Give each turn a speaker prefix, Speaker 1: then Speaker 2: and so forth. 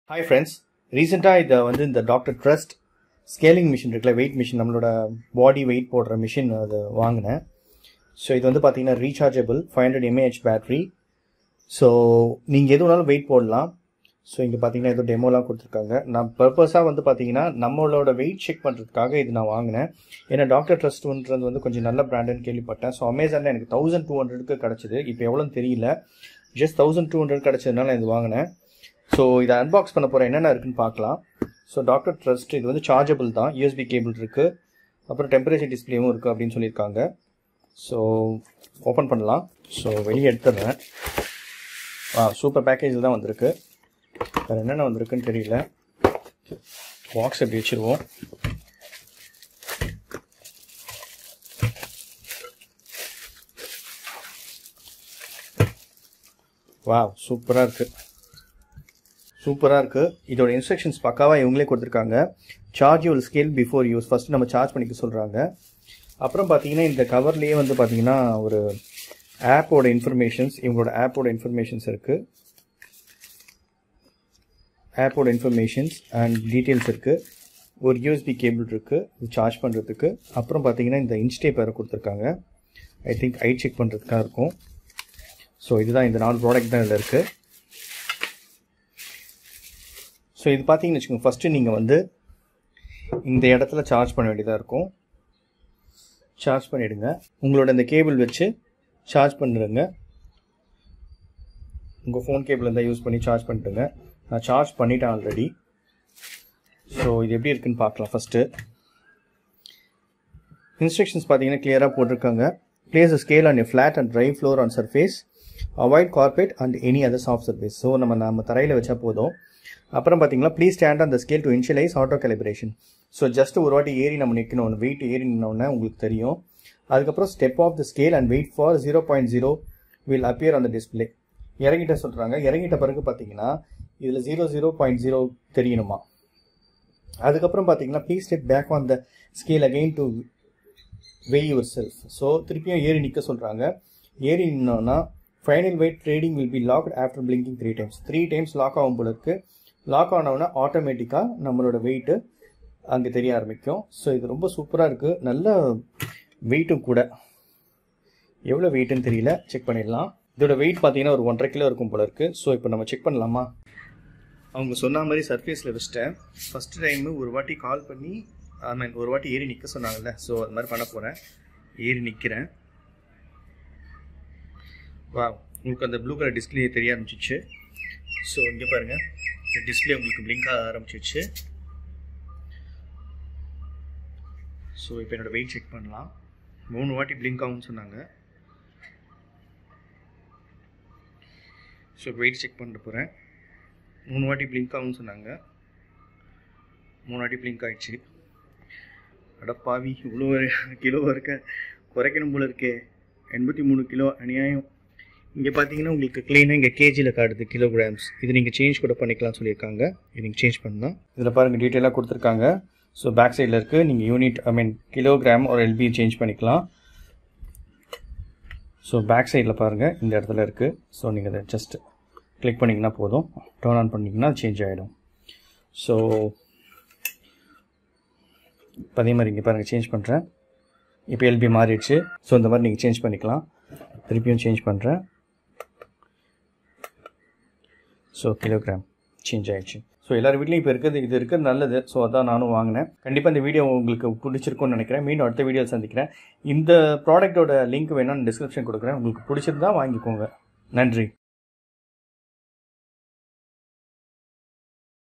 Speaker 1: hi friends ரீசெண்டாக இதை வந்து இந்த டாக்டர் ட்ரஸ்ட் ஸ்கேலிங் மிஷின் இருக்குல்ல வெயிட் மிஷின் நம்மளோட பாடி வெயிட் போடுற மிஷின் அது வாங்கினேன் ஸோ இது வந்து பார்த்தீங்கன்னா rechargeable five hundred mAh battery so நீங்கள் எது வேணாலும் வெயிட் போடலாம் ஸோ இங்கே பார்த்தீங்கன்னா ஏதோ டெமோலாம் கொடுத்துருக்காங்க நான் பர்பஸாக வந்து பார்த்தீங்கன்னா நம்மளோட வெயிட் செக் பண்ணுறதுக்காக இது நான் வாங்கினேன் ஏன்னா டாக்டர் ட்ரஸ்ட்ன்றது வந்து கொஞ்சம் நல்ல பிராண்டுன்னு கேள்விப்பட்டேன் ஸோ அமேசானில் எனக்கு தௌசண்ட் டூ ஹண்ட்ரடுக்கு கிடச்சிது இப்போ எவ்வளோன்னு தெரியல ஜஸ்ட் தௌசண்ட் டூ ஹண்ட்ரட் கிடச்சதுனால இது வாங்கினேன் ஸோ இதை அன்பாக்ஸ் பண்ண போகிறேன் என்னென்ன இருக்குன்னு பார்க்கலாம் ஸோ டாக்டர் ட்ரஸ்ட் இது வந்து சார்ஜபிள் தான் யூஎஸ்பி கேபிள் இருக்குது அப்புறம் டெம்பரேச்சர் டிஸ்பிளேவும் இருக்குது அப்படின்னு சொல்லியிருக்காங்க ஸோ ஓப்பன் பண்ணலாம் ஸோ வெளியே எடுத்துடுறேன் ஆ சூப்பர் பேக்கேஜில் தான் வந்திருக்கு வேறு என்னென்ன வந்திருக்குன்னு தெரியல பாக்ஸ் எப்படி வச்சுருவோம் வா சூப்பராக இருக்குது சூப்பராக இருக்குது இதோட இன்ஸ்ட்ரக்ஷன்ஸ் பக்காவாக இவங்களே கொடுத்துருக்காங்க charge your scale before use first நம்ம சார்ஜ் பண்ணிக்க சொல்கிறாங்க அப்புறம் பார்த்தீங்கன்னா இந்த கவர்லேயே வந்து பார்த்தீங்கன்னா ஒரு ஆப்போட இன்ஃபர்மேஷன்ஸ் இவங்களோட ஆப்போட இன்ஃபர்மேஷன்ஸ் இருக்குது ஆப்போட இன்ஃபர்மேஷன்ஸ் அண்ட் டீட்டெயில்ஸ் இருக்குது ஒரு யூஎஸ்பி கேபிள் இருக்குது இது சார்ஜ் பண்ணுறதுக்கு அப்புறம் பார்த்தீங்கன்னா இந்த இன்ஸ்டேப் வேறு கொடுத்துருக்காங்க ஐ திங்க் ஐ செக் பண்ணுறதுக்காக இருக்கும் ஸோ இதுதான் இந்த நாலு ப்ராடக்ட் தான் இதில் இருக்குது ஸோ இது பார்த்தீங்கன்னு வச்சுக்கோங்க ஃபஸ்ட்டு நீங்கள் வந்து இந்த இடத்துல சார்ஜ் பண்ண வேண்டியதாக இருக்கும் சார்ஜ் பண்ணிவிடுங்க உங்களோட இந்த கேபிள் வச்சு சார்ஜ் பண்ணிடுங்க உங்கள் ஃபோன் கேபிள் இருந்தால் யூஸ் பண்ணி சார்ஜ் பண்ணிட்டுங்க நான் சார்ஜ் பண்ணிட்டேன் ஆல்ரெடி ஸோ இது எப்படி இருக்குன்னு பார்க்கலாம் ஃபஸ்ட்டு இன்ஸ்ட்ரக்ஷன்ஸ் பார்த்தீங்கன்னா கிளியராக போட்டிருக்காங்க place a scale on a flat and dry floor on surface avoid carpet and any other soft surface so நம்ம நம்ம தரையில் வச்சா போதும் அப்புறம் பார்த்தீங்கன்னா please stand on the scale to initialise auto calibration so just ஒரு வாட்டி ஏறி நம்ம நிற்கணும் வெயிட் ஏறி நின்னோடனே உங்களுக்கு தெரியும் அதுக்கப்புறம் step off the scale and wait for zero point zero will appear on the display இறங்கிட்ட சொல்கிறாங்க இறங்கிட்ட பிறகு பார்த்தீங்கன்னா இதில் ஜீரோ ஜீரோ பாயிண்ட் ஜீரோ தெரியணுமா அதுக்கப்புறம் பார்த்தீங்கன்னா please step back on the scale again to weigh yourself so திருப்பியும் ஏறி நிற்க சொல்கிறாங்க ஏறி நின்னோன்னா final weight reading will be locked after blinking three times three times lock ஆகும் போல இருக்குது லாக் ஆனவுடனே ஆட்டோமேட்டிக்காக நம்மளோட வெயிட்டு அங்கே தெரிய ஆரம்பிக்கும் ஸோ இது ரொம்ப சூப்பராக இருக்குது நல்ல வெயிட்டும் கூட எவ்வளோ வெயிட்டுன்னு தெரியல செக் பண்ணிடலாம் இதோட வெயிட் பார்த்தீங்கன்னா ஒரு ஒன்றரை கிலோ இருக்கும் போல இருக்குது ஸோ இப்போ நம்ம செக் பண்ணலாமா அவங்க சொன்ன மாதிரி சர்ஃபேஸில் வச்சுட்டேன் ஃபஸ்ட்டு டைமு ஒரு வாட்டி கால் பண்ணி ஐ மீன் ஒரு வாட்டி ஏறி நிற்க சொன்னாங்கல்ல ஸோ அது மாதிரி பண்ண போகிறேன் ஏறி நிற்கிறேன் வா உங்களுக்கு அந்த ப்ளூ கலர் டிஸ்பிளே தெரிய ஆரம்பிச்சிச்சு ஸோ இங்கே பாருங்கள் இந்த டிஸ்பிளே உங்களுக்கு பிளிங்க் ஆக ஆரம்பிச்சிச்சு ஸோ இப்போ என்னோடய வெயிட் செக் பண்ணலாம் மூணு வாட்டி பிளிங்க் ஆகும்னு சொன்னாங்க ஸோ வெயிட் செக் பண்ணிட்டு போகிறேன் மூணு வாட்டி பிளிங்க் ஆகும்னு சொன்னாங்க மூணு வாட்டி பிளிங்க் ஆகிடுச்சு அடப்பாவி இவ்வளோ கிலோ இருக்க குறைக்கணும் போல இருக்கே எண்பத்தி மூணு கிலோ அநியாயம் இங்கே பார்த்தீங்கன்னா உங்களுக்கு க்ளீனாக இங்கே கேஜியில் காட்டுது கிலோகிராம்ஸ் இது நீங்கள் சேஞ்ச் கூட பண்ணிக்கலாம்னு சொல்லியிருக்காங்க இது நீங்கள் சேஞ்ச் பண்ணலாம் இதில் பாருங்கள் டீட்டெயிலாக கொடுத்துருக்காங்க ஸோ பேக் சைடில் இருக்குது நீங்கள் யூனிட் ஐ மீன் கிலோகிராம் ஒரு எல்பி சேஞ்ச் பண்ணிக்கலாம் ஸோ பேக் சைடில் பாருங்கள் இந்த இடத்துல இருக்குது ஸோ நீங்கள் அதை ஜஸ்ட் கிளிக் பண்ணிங்கன்னா போதும் டர்ன் ஆன் பண்ணிங்கன்னா சேஞ்ச் ஆகிடும் ஸோ இப்போ அதே மாதிரி இங்கே பாருங்கள் சேஞ்ச் பண்ணுறேன் இப்போ எல்பி மாறிடுச்சு ஸோ இந்த மாதிரி நீங்கள் சேஞ்ச் பண்ணிக்கலாம் திருப்பியும் சேஞ்ச் பண்ணுறேன் ஸோ கிலோகிராம் சேஞ்ச் ஆகிடுச்சு ஸோ எல்லார் வீட்லையும் இப்போ இருக்குது இது இருக்கிறது நல்லது ஸோ அதான் நானும் வாங்கினேன் கண்டிப்பாக இந்த வீடியோ உங்களுக்கு பிடிச்சிருக்கும்னு நினைக்கிறேன் மீண்டும் அடுத்த வீடியோ சந்திக்கிறேன் இந்த ப்ராடக்ட்டோட லிங்க் வேணால் டிஸ்கிரிப்ஷன் கொடுக்குறேன் உங்களுக்கு பிடிச்சிருந்தா வாங்கிக்கோங்க நன்றி